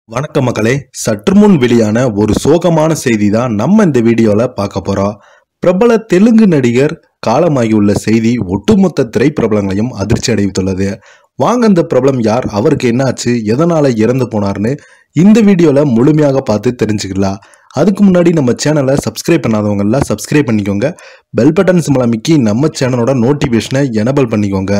வணக்கம் மக்களே சற்று முன் வெளியான ஒரு சோகமான செய்தி தான் நம்ம இந்த வீடியோல பார்க்க போறோம் பிரபல தெலுங்கு நடிகர் காலமாகியுள்ள செய்தி ஒட்டுமொத்த திரைப்பிரபலங்களையும் அதிர்ச்சி அடைவித்துள்ளது வாங்க அந்த பிரபலம் யார் அவருக்கு என்னாச்சு எதனால இறந்து போனார்னு இந்த வீடியோல முழுமையாக பார்த்து தெரிஞ்சுக்கலாம் அதுக்கு முன்னாடி நம்ம சேனலை சப்ஸ்கிரைப் பண்ணாதவங்கெல்லாம் சப்ஸ்கிரைப் பண்ணிக்கோங்க பெல் பட்டன் சிம்பிள் அமைக்கி நம்ம சேனலோட நோட்டிஃபிகேஷனை எனபிள் பண்ணிக்கோங்க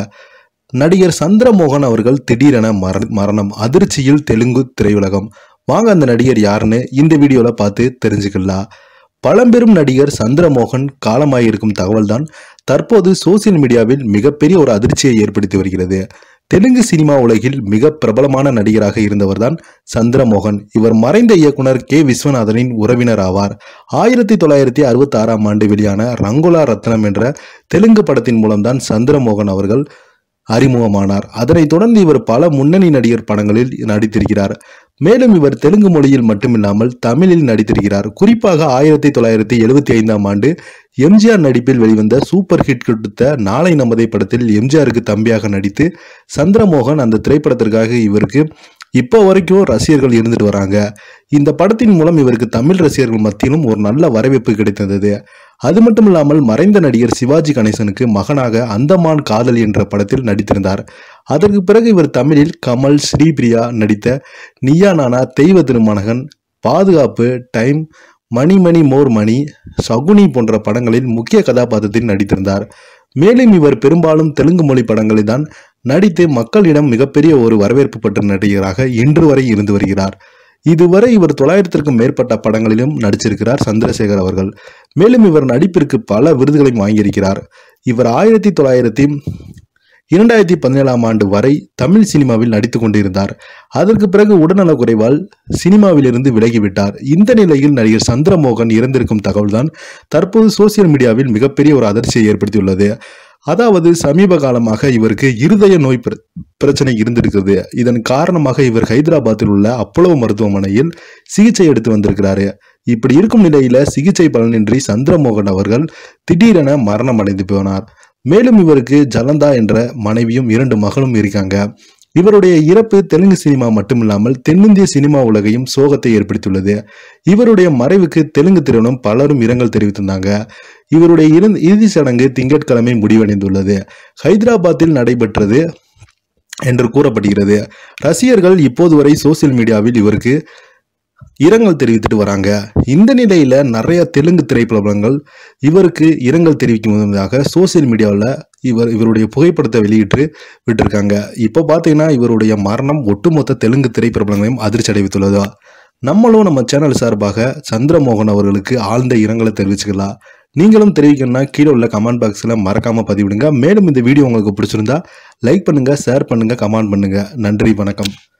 நடிகர் சந்திரமோகன் அவர்கள் திடீரென மர மரணம் அதிர்ச்சியில் தெலுங்கு திரையுலகம் வாங்க அந்த நடிகர் யாருன்னு இந்த வீடியோல பார்த்து தெரிஞ்சுக்கலாம் பழம்பெரும் நடிகர் சந்திரமோகன் காலமாயிருக்கும் தகவல்தான் தற்போது சோசியல் மீடியாவில் மிகப்பெரிய ஒரு அதிர்ச்சியை ஏற்படுத்தி வருகிறது தெலுங்கு சினிமா உலகில் மிக பிரபலமான நடிகராக இருந்தவர்தான் சந்திரமோகன் இவர் மறைந்த இயக்குனர் கே விஸ்வநாதனின் உறவினர் ஆவார் ஆயிரத்தி தொள்ளாயிரத்தி அறுபத்தி ஆறாம் ஆண்டு வெளியான ரங்கோலா ரத்னம் என்ற தெலுங்கு படத்தின் மூலம்தான் சந்திரமோகன் அவர்கள் அறிமுகமானார் அதனைத் தொடர்ந்து இவர் பல முன்னணி நடிகர் படங்களில் நடித்திருக்கிறார் மேலும் இவர் தெலுங்கு மொழியில் மட்டுமில்லாமல் தமிழில் நடித்திருக்கிறார் குறிப்பாக ஆயிரத்தி தொள்ளாயிரத்தி எழுபத்தி ஐந்தாம் ஆண்டு எம்ஜிஆர் நடிப்பில் வெளிவந்த சூப்பர் ஹிட் கொடுத்த நாளை நமதை படத்தில் எம்ஜிஆருக்கு தம்பியாக நடித்து சந்திரமோகன் அந்த திரைப்படத்திற்காக இவருக்கு இப்போ வரைக்கும் ரசிகர்கள் இருந்துட்டு வராங்க இந்த படத்தின் மூலம் இவருக்கு தமிழ் ரசிகர்கள் மத்தியிலும் ஒரு நல்ல வரவேற்பு கிடைத்தது அது மட்டும் இல்லாமல் மறைந்த நடிகர் சிவாஜி கணேசனுக்கு மகனாக அந்தமான் காதல் என்ற படத்தில் நடித்திருந்தார் அதற்கு பிறகு இவர் தமிழில் கமல் ஸ்ரீபிரியா நடித்த நியா நானா தெய்வ திருமணகன் பாதுகாப்பு டைம் மணி மணி மோர் மணி சகுனி போன்ற படங்களில் முக்கிய கதாபாத்திரத்தில் நடித்திருந்தார் மேலும் இவர் பெரும்பாலும் தெலுங்கு மொழி படங்களில் தான் நடித்து மக்களிடம் மிகப்பெரிய ஒரு வரவேற்பு பெற்ற நடிகராக இன்று வரை இருந்து வருகிறார் இதுவரை இவர் தொள்ளாயிரத்திற்கும் மேற்பட்ட படங்களிலும் நடிச்சிருக்கிறார் சந்திரசேகர் அவர்கள் மேலும் இவர் நடிப்பிற்கு பல விருதுகளையும் வாங்கியிருக்கிறார் இவர் ஆயிரத்தி தொள்ளாயிரத்தி இரண்டாயிரத்தி பதினேழாம் ஆண்டு வரை தமிழ் சினிமாவில் நடித்துக் கொண்டிருந்தார் அதற்கு பிறகு உடல்நலக் குறைவால் சினிமாவிலிருந்து விலகிவிட்டார் இந்த நிலையில் நடிகர் சந்திரமோகன் இறந்திருக்கும் தகவல்தான் தற்போது சோசியல் மீடியாவில் மிகப்பெரிய ஒரு அதிர்ச்சியை ஏற்படுத்தியுள்ளது அதாவது சமீப காலமாக இவருக்கு இருதய நோய் பிர- பிரச்சனை இருந்திருக்கிறது இதன் காரணமாக இவர் ஹைதராபாத்தில் உள்ள அப்போலோ மருத்துவமனையில் சிகிச்சை எடுத்து வந்திருக்கிறாரு இப்படி இருக்கும் நிலையில சிகிச்சை பலனின்றி சந்திரமோகன் அவர்கள் திடீரென மரணம் அடைந்து போனார் மேலும் இவருக்கு ஜலந்தா என்ற மனைவியும் இரண்டு மகளும் இருக்காங்க இவருடைய இறப்பு தெலுங்கு சினிமா மட்டுமில்லாமல் தென்னிந்திய சினிமா உலகையும் சோகத்தை ஏற்படுத்தியுள்ளது இவருடைய மறைவுக்கு தெலுங்கு திரையுடன் பலரும் இரங்கல் தெரிவித்திருந்தாங்க இவருடைய இறுதி இறுதிச் சடங்கு திங்கட்கிழமை முடிவடைந்துள்ளது ஹைதராபாத்தில் நடைபெற்றது என்று கூறப்படுகிறது ரசிகர்கள் இப்போது வரை சோசியல் மீடியாவில் இவருக்கு இரங்கல் தெரிவித்துட்டு வராங்க இந்த நிலையில நிறைய தெலுங்கு திரைப்படங்கள் இவருக்கு இரங்கல் தெரிவிக்கும் விதமாக சோசியல் மீடியாவில் இவர் இவருடைய புகைப்படத்தை வெளியிட்டு விட்டிருக்காங்க இப்போ பார்த்தீங்கன்னா இவருடைய மரணம் ஒட்டுமொத்த தெலுங்கு திரைப்பிரபலங்களையும் அதிர்ச்சி அடைவித்துள்ளதா நம்மளும் நம்ம சேனல் சார்பாக சந்திரமோகன் அவர்களுக்கு ஆழ்ந்த இரங்கலை தெரிவிச்சுக்கலாம் நீங்களும் தெரிவிக்கணும்னா கீழே உள்ள கமெண்ட் பாக்ஸில் மறக்காம பதிவிடுங்க மேலும் இந்த வீடியோ உங்களுக்கு பிடிச்சிருந்தா லைக் பண்ணுங்க ஷேர் பண்ணுங்க கமெண்ட் பண்ணுங்க நன்றி வணக்கம்